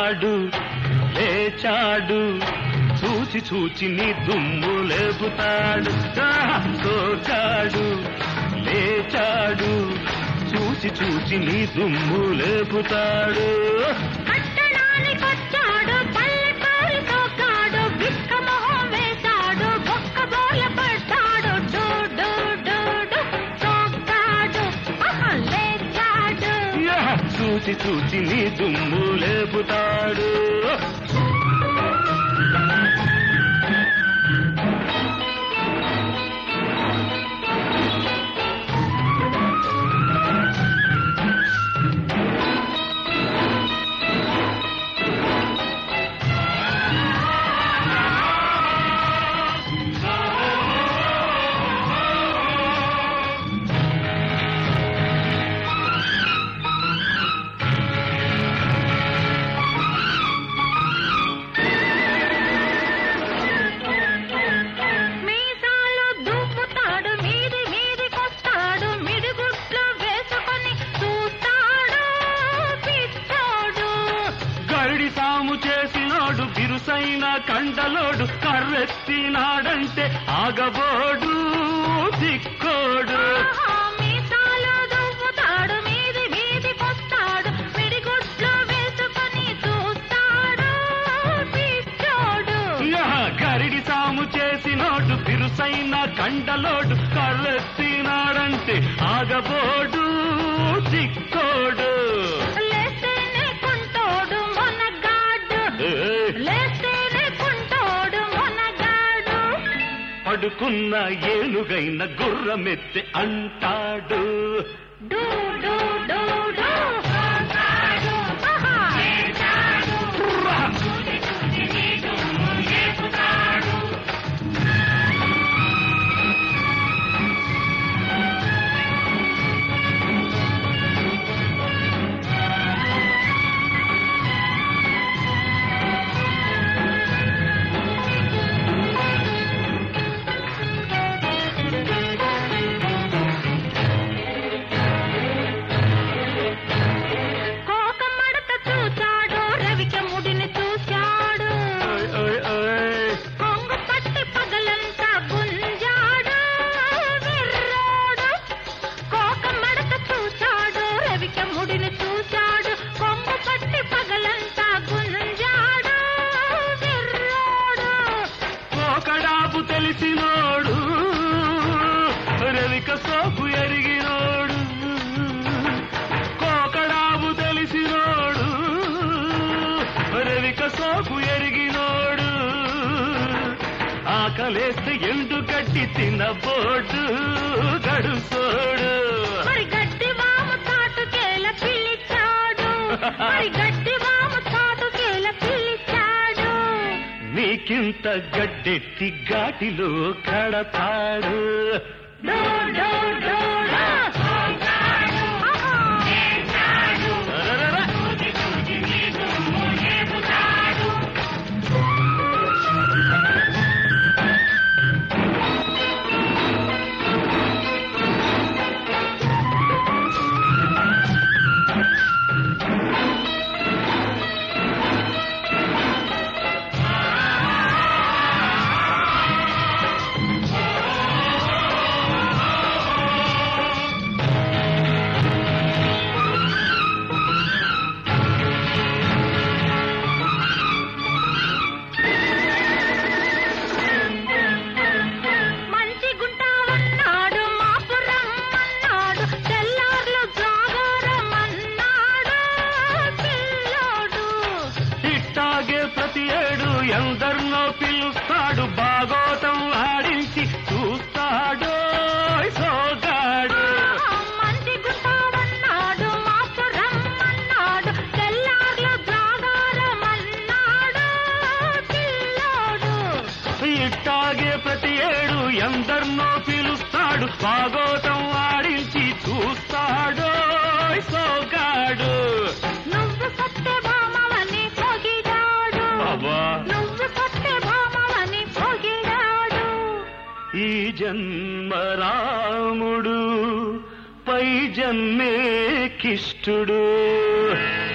సోచాడు లేచాడు చూచి చూచి నీ దుమ్ము లేపుతాడు ఆహా! సోచాడు లేచాడు చూచి చూచి నీ దుమ్ము లేపుతాడు పట్టణానికొచ్చాడు పల్లెటూరి తోకాడు బిక్క మొహం వేశాడు బొక్క బోల పడ్డాడు డూ డూ డూ డూ తోకాడు ఆహా, లేచాడు యా! చూచి చూచి నీ దుమ్ము లేపుతాడు మీసాలు దువ్వుతాడు మీది మీదికొస్తాడు మిడిగుట్లు వేసుకొని చూస్తాడు పిచ్చోడు గరిడి సాము చేసినాడు బిరుసైన కండలోడు కర్రెత్తినాడంటే ఆగబోడు దిక్కోడు ఆహా, మీసాలు దువ్వుతాడు మీది మీదికొస్తాడు మిడిగుట్లు వేసుకొని చూస్తాడు పిచ్చోడు యా! గరిడి సాము చేసినాడు బిరుసైన కండలోడు కర్రెత్తినాడంటే ఆగబోడు దిక్కోడు లేస్తేనే కుంటోడు మొనగాడు ఏయ్! లేస్తేనే కుంటోడు మొనగాడు పడుకున్న ఏనుగైన గుర్రమెత్తి అంటాడు డూ డూ డూ డూ ఆహా. కోక మడత చూచాడు రవిక ముడిని చూశాడు ఓయ్, ఓయ్, ఓయ్. కొంగు పట్టి పగలంతా గుంజాడు విర్రోడు కోక మడత చూశాడు రవిక ముడిని చూశాడు కొంగు పట్టి పగలంతా గుంజాడు విర్రోడు కోకడాపు తెలిసినోడు రవిక సోపు ఎరిగినోడు కోకడాపు తెలిసినోడు రవిక సోపు ఎరిగినోడు ఆకలేస్తే ఎండు గడ్డి తినబోడు గడుసోడు మరి గడ్డి వాము తాటుకేల పిలిచాడు మరి గడ్డి వాము తాటుకేల పిలిచాడు నీకింత గడ్డెట్టి ఘాటిలో కడతాడు డో డో డో డో. ఆహా. అరరర. మంచి గుంటావన్నాడు మాపురం అన్నాడు తెల్లార్లు జాగారం అన్నాడు పిల్లోడు ఇట్టాగే ప్రతి ఏడు ఎందరినో పిలుస్తాడు బాగోతం ఆడించి చూస్తాడు సోగాడు మంచి గుంటావన్నాడు మాపురం అన్నాడు తెల్లార్లు జాగారం అన్నాడు పిల్లోడు ఇట్టాగే ప్రతి ఏడు ఎందరినో పిలుస్తాడు బాగోతం ఆడించి చూస్తాడు సోగాడు నువ్వు సత్యభామవని పొగిడాడు అబ్బా నువ్వు సత్యభామవని పొగిడాడు ఈ జన్మ రాముడు పై జన్మే కిష్టుడు